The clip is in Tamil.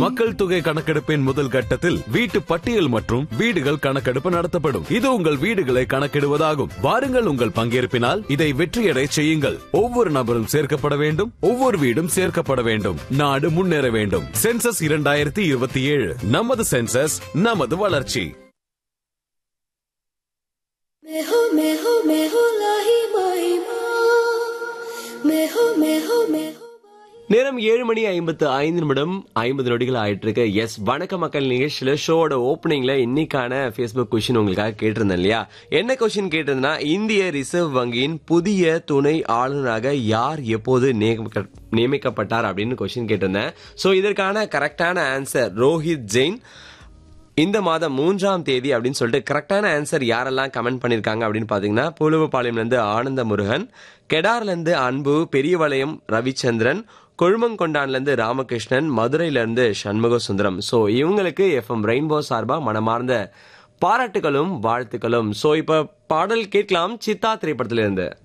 மக்கள் தொகை கணக்கெடுப்பின் முதல் கட்டத்தில் வீட்டு பட்டியல் மற்றும் வீடுகள் கணக்கெடுப்பு நடத்தப்படும் இது உங்கள் வீடுகளை கணக்கிடுவதாகும் வாருங்கள் உங்கள் பங்கேற்பினால் இதை வெற்றியடை செய்யுங்கள் ஒவ்வொரு நபரும் சேர்க்கப்பட வேண்டும் ஒவ்வொரு வீடும் சேர்க்கப்பட வேண்டும் நாடு முன்னேற வேண்டும் சென்சஸ் இரண்டாயிரத்தி இருபத்தி ஏழு நமது சென்சஸ் நமது வளர்ச்சி मैं हो मैं हो मैं हो लाही माही माँ मैं हो मैं हो मैं हो நேரம் ஏழு மணி ஐம்பத்து ஐந்து நிமிடம் ஐம்பது நொடிகள் ஆயிட்டு இருக்கு எஸ் வணக்க மக்கள் நிகழ்ச்சியில ஷோவோட ஓப்பனிங்ல இன்னைக்கான ஃபேஸ்புக் கொஸ்டின் உங்களுக்காக கேட்டிருந்தேன் இல்லையா என்ன கொஸ்டின் கேட்டிருந்தேன்னா இந்திய ரிசர்வ் வங்கியின் புதிய துணை ஆளுநராக யார் எப்போது நியமிக்க- நியமிக்கப்பட்டார் அப்படின்னு கொஸ்டின் கேட்டிருந்தேன் ஸோ இதற்கான கரெக்டான ஆன்சர் ரோஹித் ஜெயின் இந்த மாதம் மூன்றாம் தேதி அப்படின்னு சொல்லிட்டு கரெக்டான ஆன்சர் யாரெல்லாம் கமெண்ட் பண்ணிருக்காங்க அப்படின்னு பாத்தீங்கன்னா புலுவபாளையம்ல இருந்து ஆனந்த முருகன் கெடார்ல இருந்து அன்பு பெரியவளையம் ரவிச்சந்திரன் கொழுமங்கொண்டான்ல இருந்து ராமகிருஷ்ணன் மதுரையில இருந்து சண்முக சுந்தரம் சோ இவங்களுக்கு எஃப்எம் ரெயின்போ சார்பா மனமார்ந்த பாராட்டுகளும் வாழ்த்துக்களும் சோ இப்ப பாடல் கேட்கலாம் சித்தா திரைப்படத்திலிருந்து